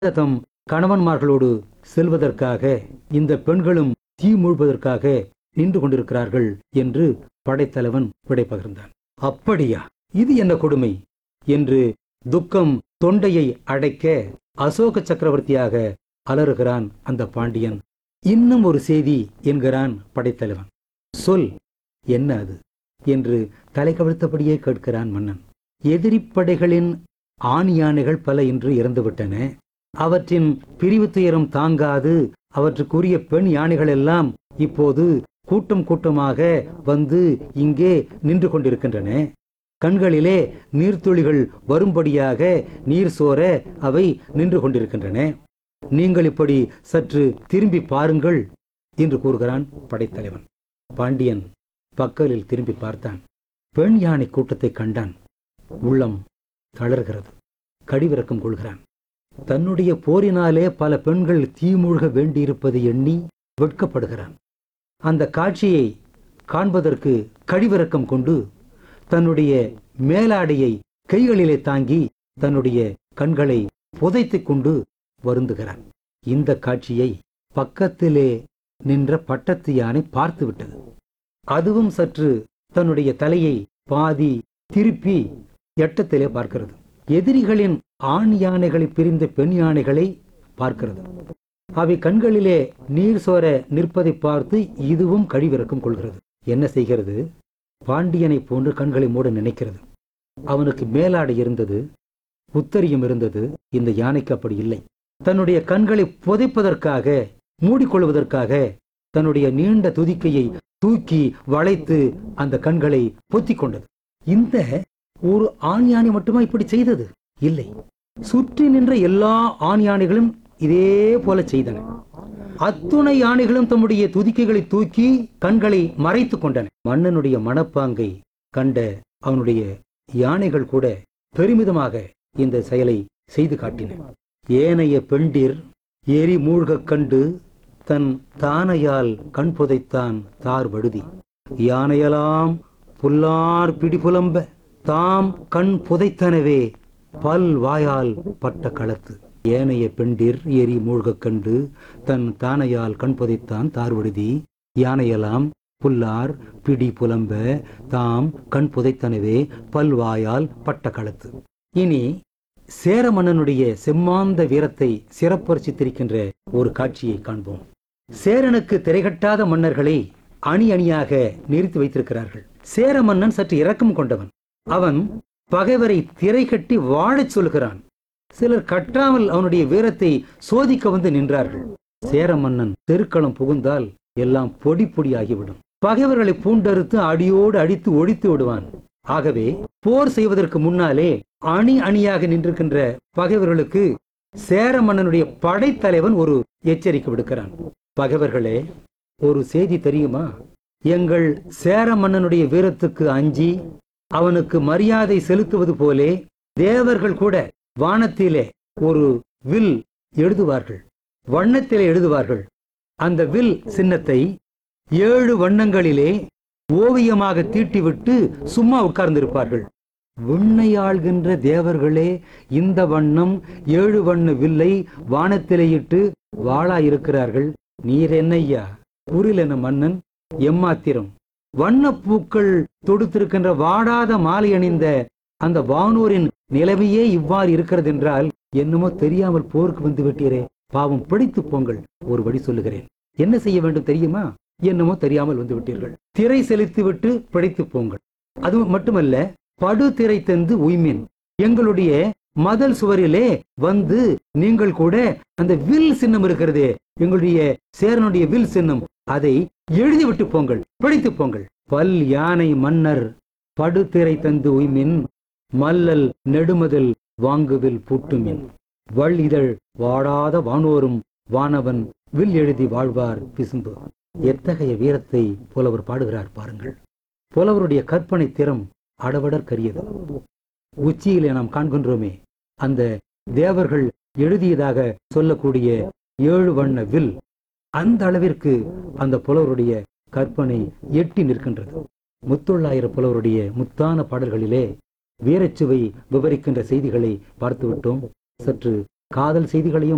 தம் கணவன்மார்களோடு செல்வதற்காக இந்த பெண்களும் தீ மூழ்வதற்காக நின்று கொண்டிருக்கிறார்கள் என்று படைத்தலைவன் விடை பகிர்ந்தான் அப்படியா இது என்ன கொடுமை என்று துக்கம் தொண்டையை அடைக்க அசோக சக்கரவர்த்தியாக அலறுகிறான் அந்த பாண்டியன் இன்னும் ஒரு செய்தி என்கிறான் படைத்தலைவன் சொல் என்ன அது என்று தலை கவிழ்த்தபடியே கேட்கிறான் மன்னன் எதிரிப்படைகளின் ஆண் யானைகள் பல இன்று இறந்துவிட்டன அவற்றின் பிரிவு துயரம் தாங்காது அவற்றுக்குரிய பெண் யானைகள் எல்லாம் இப்போது கூட்டம் கூட்டமாக வந்து இங்கே நின்று கொண்டிருக்கின்றன கண்களிலே நீர்த்துளிகள் வரும்படியாக நீர் சோர அவை நின்று கொண்டிருக்கின்றன நீங்கள் இப்படி சற்று திரும்பி பாருங்கள் என்று கூறுகிறான் படைத்தலைவன் பாண்டியன் பக்கலில் திரும்பி பார்த்தான் பெண் யானை கூட்டத்தை கண்டான் உள்ளம் தளர்கிறது கடிவிறக்கம் கொள்கிறான் தன்னுடைய போரினாலே பல பெண்கள் தீமூழ்க வேண்டியிருப்பதை எண்ணி வெட்கப்படுகிறான் அந்த காட்சியை காண்பதற்கு கழிவிறக்கம் கொண்டு தன்னுடைய மேலாடையை கைகளிலே தாங்கி தன்னுடைய கண்களை புதைத்துக் கொண்டு வருந்துகிறான் இந்த காட்சியை பக்கத்திலே நின்ற பட்டத்து யானை பார்த்து விட்டது அதுவும் சற்று தன்னுடைய தலையை பாதி திருப்பி எட்டத்திலே பார்க்கிறது எதிரிகளின் ஆண் யானைகளை பிரிந்த பெண் யானைகளை பார்க்கிறது அவை கண்களிலே நீர் சோர நிற்பதை பார்த்து இதுவும் கழிவிறக்கம் கொள்கிறது என்ன செய்கிறது பாண்டியனை போன்று கண்களை மூட நினைக்கிறது அவனுக்கு மேலாடை இருந்தது உத்தரியம் இருந்தது இந்த யானைக்கு அப்படி இல்லை தன்னுடைய கண்களை புதைப்பதற்காக மூடிக்கொள்வதற்காக தன்னுடைய நீண்ட துதிக்கையை தூக்கி வளைத்து அந்த கண்களை பொத்திக் கொண்டது இந்த ஒரு ஆண் யானை மட்டுமா இப்படி செய்தது இல்லை சுற்றி நின்ற எல்லா ஆண் யானைகளும் இதே போல செய்தன அத்துணை யானைகளும் தம்முடைய துதிக்கைகளை தூக்கி கண்களை மறைத்துக் கொண்டன மன்னனுடைய மனப்பாங்கை கண்ட அவனுடைய யானைகள் கூட பெருமிதமாக இந்த செயலை செய்து காட்டின ஏனைய பெண்டிர் எரி மூழ்கக் கண்டு தன் தானையால் கண் புதைத்தான் தார் வடுதி யானையலாம் புல்லார் பிடிபுலம்ப தாம் கண் புதைத்தனவே பல் வாயால் பட்ட களத்து ஏனைய பெண்டிர் எரி மூழ்கக் கண்டு தன் தானையால் கண் புதைத்தான் தார்வடுதி யானையெல்லாம் புல்லார் பிடி புலம்ப தாம் கண் புதைத்தனவே பல்வாயால் பட்ட களத்து இனி சேர மன்னனுடைய செம்மாந்த வீரத்தை சிறப்பரிசித்திருக்கின்ற ஒரு காட்சியை காண்போம் சேரனுக்கு திரைகட்டாத மன்னர்களை அணி அணியாக நிறுத்தி வைத்திருக்கிறார்கள் சேர மன்னன் சற்று இரக்கம் கொண்டவன் அவன் பகைவரை திரை கட்டி வாழச் சொல்கிறான் சிலர் கட்டாமல் அவனுடைய வீரத்தை சோதிக்க வந்து நின்றார்கள் சேர மன்னன் தெருக்களம் புகுந்தால் எல்லாம் பொடி பொடியாகிவிடும் பகைவர்களை பூண்டறுத்து அடியோடு அடித்து ஒழித்து விடுவான் ஆகவே போர் செய்வதற்கு முன்னாலே அணி அணியாக நின்றிருக்கின்ற பகைவர்களுக்கு சேர மன்னனுடைய படைத்தலைவன் ஒரு எச்சரிக்கை விடுக்கிறான் பகைவர்களே ஒரு செய்தி தெரியுமா எங்கள் சேர மன்னனுடைய வீரத்துக்கு அஞ்சி அவனுக்கு மரியாதை செலுத்துவது போலே தேவர்கள் கூட வானத்திலே ஒரு வில் எழுதுவார்கள் வண்ணத்திலே எழுதுவார்கள் அந்த வில் சின்னத்தை ஏழு வண்ணங்களிலே ஓவியமாக தீட்டிவிட்டு சும்மா உட்கார்ந்திருப்பார்கள் விண்ணை ஆள்கின்ற தேவர்களே இந்த வண்ணம் ஏழு வண்ண வில்லை வானத்திலே இட்டு வாளா இருக்கிறார்கள் நீர் என்னையா புரில் என மன்னன் எம்மாத்திரம் வண்ணப்பூக்கள் தொடுத்திருக்கின்ற வாடாத மாலை அணிந்த அந்த வானூரின் நிலைமையே இவ்வாறு இருக்கிறது என்றால் என்னமோ தெரியாமல் போருக்கு வந்து விட்டீரே பாவம் பிடித்து போங்கள் ஒரு வழி சொல்லுகிறேன் என்ன செய்ய வேண்டும் தெரியுமா என்னமோ தெரியாமல் வந்து விட்டீர்கள் திரை செலுத்தி விட்டு பிழைத்து போங்கள் அது மட்டுமல்ல படு திரை தந்து உய்மின் எங்களுடைய மதல் சுவரிலே வந்து நீங்கள் கூட அந்த வில் சின்னம் இருக்கிறதே எங்களுடைய சேரனுடைய வில் சின்னம் அதை எழுதிவிட்டு போங்கள் பிழைத்து போங்கள் பல் யானை மன்னர் படுதிரை தந்து உய்மின் மல்லல் நெடுமதில் வாங்குவில் பூட்டுமின் வள் இதழ் வாடாத வானோரும் வானவன் வில் எழுதி வாழ்வார் பிசும்பு எத்தகைய வீரத்தை புலவர் பாடுகிறார் பாருங்கள் புலவருடைய கற்பனை திறம் அடவடர் கரியது உச்சியிலே நாம் காண்கின்றோமே அந்த தேவர்கள் எழுதியதாக சொல்லக்கூடிய ஏழு வண்ண வில் அந்த அளவிற்கு அந்த புலவருடைய கற்பனை எட்டி நிற்கின்றது முத்துள்ளாயிர புலவருடைய முத்தான பாடல்களிலே வீரச்சுவை விவரிக்கின்ற செய்திகளை பார்த்துவிட்டோம் சற்று காதல் செய்திகளையும்